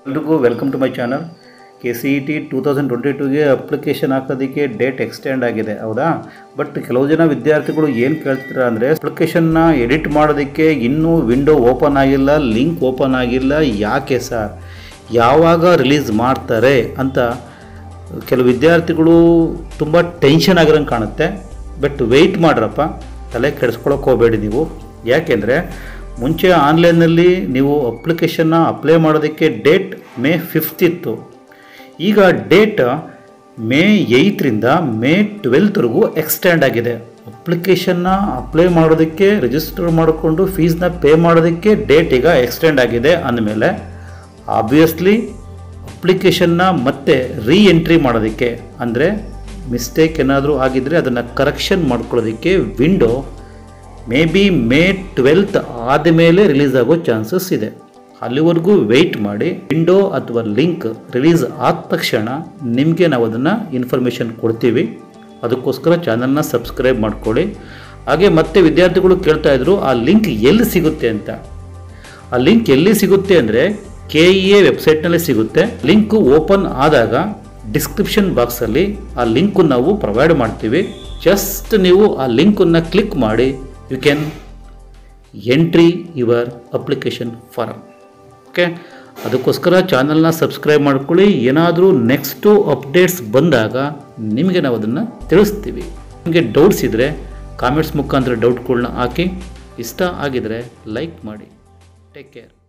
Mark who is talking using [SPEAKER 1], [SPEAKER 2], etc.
[SPEAKER 1] ಎಲ್ರಿಗೂ welcome to my channel K C E T two thousand twenty ಟೂಗೆ application ಹಾಕೋದಕ್ಕೆ date extend ಆಗಿದೆ ಹೌದಾ ಬಟ್ ಕೆಲವು ಜನ ವಿದ್ಯಾರ್ಥಿಗಳು ಏನು ಕೇಳ್ತಾರೆ ಅಂದರೆ ಅಪ್ಲಿಕೇಶನ್ನ ಎಡಿಟ್ ಮಾಡೋದಕ್ಕೆ ಇನ್ನೂ ವಿಂಡೋ ಓಪನ್ ಆಗಿಲ್ಲ ಲಿಂಕ್ ಓಪನ್ ಆಗಿಲ್ಲ ಯಾಕೆ ಸರ್ ಯಾವಾಗ ರಿಲೀಸ್ ಮಾಡ್ತಾರೆ ಅಂತ ಕೆಲವು ವಿದ್ಯಾರ್ಥಿಗಳು ತುಂಬ ಟೆನ್ಷನ್ ಆಗಿರೋಂಗೆ ಕಾಣುತ್ತೆ ಬಟ್ ವೆಯ್ಟ್ ಮಾಡ್ರಪ್ಪ ತಲೆ ಕೆಡಿಸ್ಕೊಳಕ್ಕೆ ಹೋಗಬೇಡಿ ನೀವು ಯಾಕೆಂದರೆ ಮುಂಚೆ ಆನ್ಲೈನಲ್ಲಿ ನೀವು ಅಪ್ಲಿಕೇಶನ್ನ ಅಪ್ಲೈ ಮಾಡೋದಕ್ಕೆ ಡೇಟ್ ಮೇ ಫಿಫ್ತ್ ಇತ್ತು ಈಗ ಡೇಟ್ ಮೇ ಏಯ್ತ್ರಿಂದ ಮೇ ಟ್ವೆಲ್ತ್ವರೆಗೂ ಎಕ್ಸ್ಟೆಂಡ್ ಆಗಿದೆ ಅಪ್ಲಿಕೇಶನ್ನ ಅಪ್ಲೈ ಮಾಡೋದಕ್ಕೆ ರಿಜಿಸ್ಟರ್ ಮಾಡಿಕೊಂಡು ಫೀಸ್ನ ಪೇ ಮಾಡೋದಕ್ಕೆ ಡೇಟ್ ಈಗ ಎಕ್ಸ್ಟೆಂಡ್ ಆಗಿದೆ ಅಂದಮೇಲೆ ಆಬ್ವಿಯಸ್ಲಿ ಅಪ್ಲಿಕೇಶನ್ನ ಮತ್ತೆ ರೀ ಎಂಟ್ರಿ ಮಾಡೋದಕ್ಕೆ ಅಂದರೆ ಮಿಸ್ಟೇಕ್ ಏನಾದರೂ ಆಗಿದ್ದರೆ ಅದನ್ನು ಕರೆಕ್ಷನ್ ಮಾಡ್ಕೊಳ್ಳೋದಕ್ಕೆ window may be May twelfth ಆದಮೇಲೆ ರಿಲೀಸ್ ಆಗೋ ಚಾನ್ಸಸ್ ಇದೆ ಅಲ್ಲಿವರೆಗೂ ವೆಯ್ಟ್ ಮಾಡಿ ವಿಂಡೋ ಅಥವಾ ಲಿಂಕ್ ರಿಲೀಸ್ ಆದ ತಕ್ಷಣ ನಿಮಗೆ ನಾವು ಅದನ್ನು ಇನ್ಫಾರ್ಮೇಷನ್ ಕೊಡ್ತೀವಿ ಅದಕ್ಕೋಸ್ಕರ ಚಾನಲ್ನ ಸಬ್ಸ್ಕ್ರೈಬ್ ಮಾಡ್ಕೊಳ್ಳಿ ಹಾಗೆ ಮತ್ತೆ ವಿದ್ಯಾರ್ಥಿಗಳು ಕೇಳ್ತಾ ಇದ್ರು ಆ ಲಿಂಕ್ ಎಲ್ಲಿ ಸಿಗುತ್ತೆ ಅಂತ ಆ ಲಿಂಕ್ ಎಲ್ಲಿ ಸಿಗುತ್ತೆ ಅಂದರೆ ಕೆ ಇ ಎ ವೆಬ್ಸೈಟ್ನಲ್ಲಿ ಸಿಗುತ್ತೆ ಲಿಂಕ್ ಓಪನ್ ಆದಾಗ ಡಿಸ್ಕ್ರಿಪ್ಷನ್ ಬಾಕ್ಸಲ್ಲಿ ಆ ಲಿಂಕು ನಾವು ಪ್ರೊವೈಡ್ ಮಾಡ್ತೀವಿ ಜಸ್ಟ್ ನೀವು ಆ ಲಿಂಕನ್ನು ಕ್ಲಿಕ್ ಮಾಡಿ you can entry your application form okay ಅದಕ್ಕೋಸ್ಕರ ಚಾನಲ್ನ ಸಬ್ಸ್ಕ್ರೈಬ್ ಮಾಡ್ಕೊಳ್ಳಿ ಏನಾದರೂ ನೆಕ್ಸ್ಟು ಅಪ್ಡೇಟ್ಸ್ ಬಂದಾಗ ನಿಮಗೆ ನಾವು ಅದನ್ನು ತಿಳಿಸ್ತೀವಿ ನಿಮಗೆ ಡೌಟ್ಸ್ ಇದ್ದರೆ ಕಾಮೆಂಟ್ಸ್ ಮುಖಾಂತರ ಡೌಟ್ಗಳನ್ನ ಹಾಕಿ ಇಷ್ಟ ಆಗಿದರೆ ಲೈಕ್ ಮಾಡಿ ಟೇಕ್ ಕೇರ್